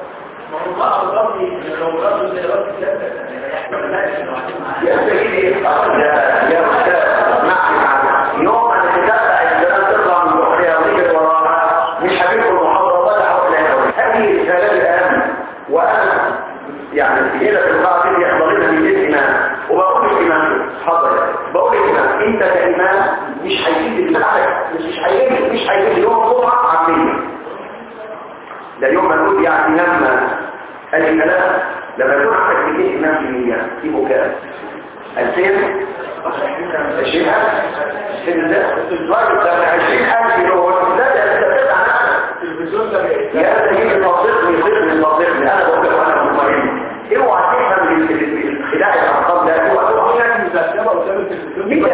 يا سيدي يا يا استاذ معي يوم انا تتبع الزمان تطلع من بحريه وتيجي وراها مش هجيب المحاضره ولا هقول هذه الثلاث الان وانا يعني هنا في القاعده دي يحضر لنا من الامام وبقول الامام حاضر بقول الامام انت كامام مش هيجيب دماغك مش مش هيجيب مش هيجيب يوم جمعه عاميه ده يوم ما نقول يعني لما قال الكلام لما يكون عندك 200 امام في المية في بكاء 2000 20 سن ده الراجل ده 20000 يروح ده ده انت بتدعى نفسك التلفزيون ده يا تجيب التصديق يصير من التصديق انا بقول لك انا مطمئن اوعى تفهم خداع الارقام ده اوعى تفهم مين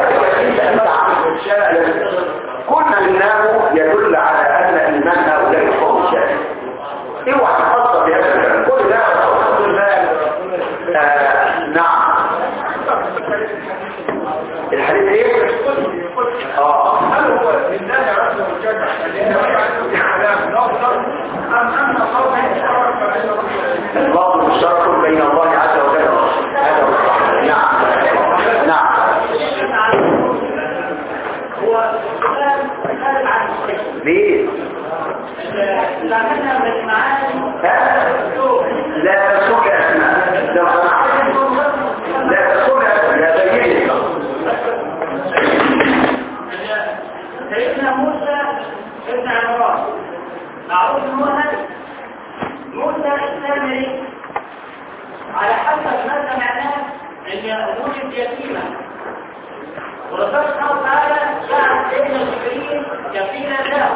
كل انه يدل على ان ايمان هؤلاء قوم شاذ اوعى تخطط في هذا الكلام كل ده آه نعم الحديث ايه اه هل هو لله رب وجل الكلام نظر ام ان الله يشترك بين الله مشترك بين الله عز وجل هذا هو الصح نعم نعم هو الكلام خارج عن ليه لأننا من معاني لا تسوق اسماء لو سمحت لا تسوق يا سيدي سيدنا موسى ابن عمران معروف موسى موسى السامري على حسب ما سمعناه ان ولد يتيما وربنا سبحانه وتعالى جعل سيدنا جبريل كفيلا له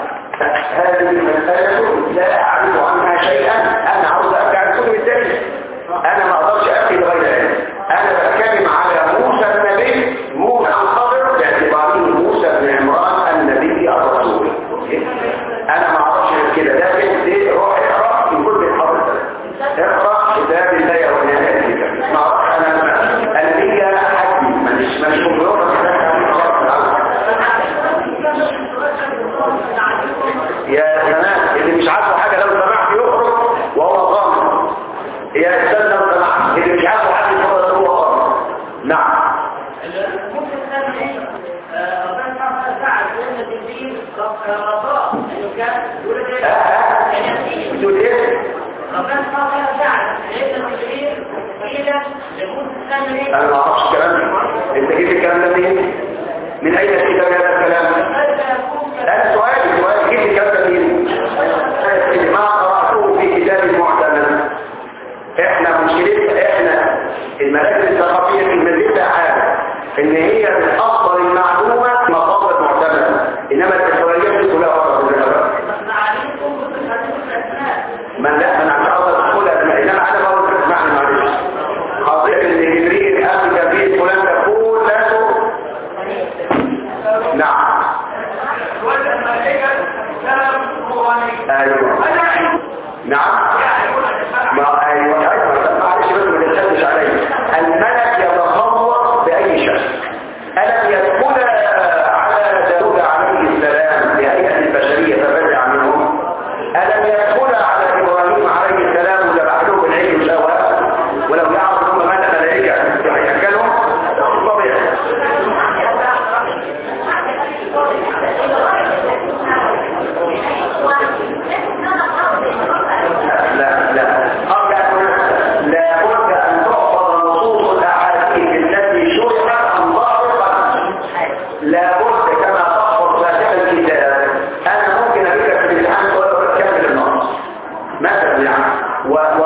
هذه المسألة لا أعرف عنها شيئا أنا عاوز أرجع الكتب التاريخ أنا ما أقدرش أفتي بغير علم أنا بتكلم على موسى النبي موسى الخضر باعتباره موسى بن عمران النبي الرسول أنا ما أعرفش غير كده لكن دي روح اقرأ في كل الحضر اقرأ كتاب الله والنهاية ما أعرفش أنا أنا ليا حدي مش مش كمبيوتر يا سماح اللي مش عارفه حاجة لو سمحت يخرج وهو غامض يا استاذ لو سمحت اللي مش عارفه حاجة يخرج وهو غامض نعم ممكن تسمي ربنا سبحانه وتعالى لأن الدين رضاه إنه كان يقول آه، آه. إيه بتقول ايه ربنا سبحانه وتعالى لأن الدين قيل لموسى السامري انا ما اعرفش الكلام ده انت جبت الكلام ده منين من اين جبت هذا الكلام ماذا يكون انا سؤالي سؤالي جبت الكلام ده منين ما قراته في كتاب المعتمد احنا مشكلتنا احنا المراكز الثقافيه في المدينه حاجه ان هي بتاصل المعلومه مصادر معتمده انما التسويات دي كلها ورا معاليكم كنت حديث الأسماء ما لا ما انا مش عاوز ادخلها انما انا بقول لك اسمعني معلش قضيه ان جبريل قال في فلان ده كله نعم والملائكة سلام قرآني ايوه نعم ما ايوه ايوه معلش بس ما تتكلمش عليا الملك يتخوف باي شيء الم يدخل على داود عليه السلام بهيئه البشريه ففزع منهم الم يدخل على ابراهيم عليه السلام وذبحوه بالعين والهواء ولو يعرف هم مات ملائكه هياكلهم طبيعي لا لا أرجع لا بد أن تحفظ نصوص الأحاديث التي شرحت منطقا لا بد كما تحفظ فاتحة الكتاب أنا ممكن أبيك في الامتحان ولا بكمل النص مثلا يعني و-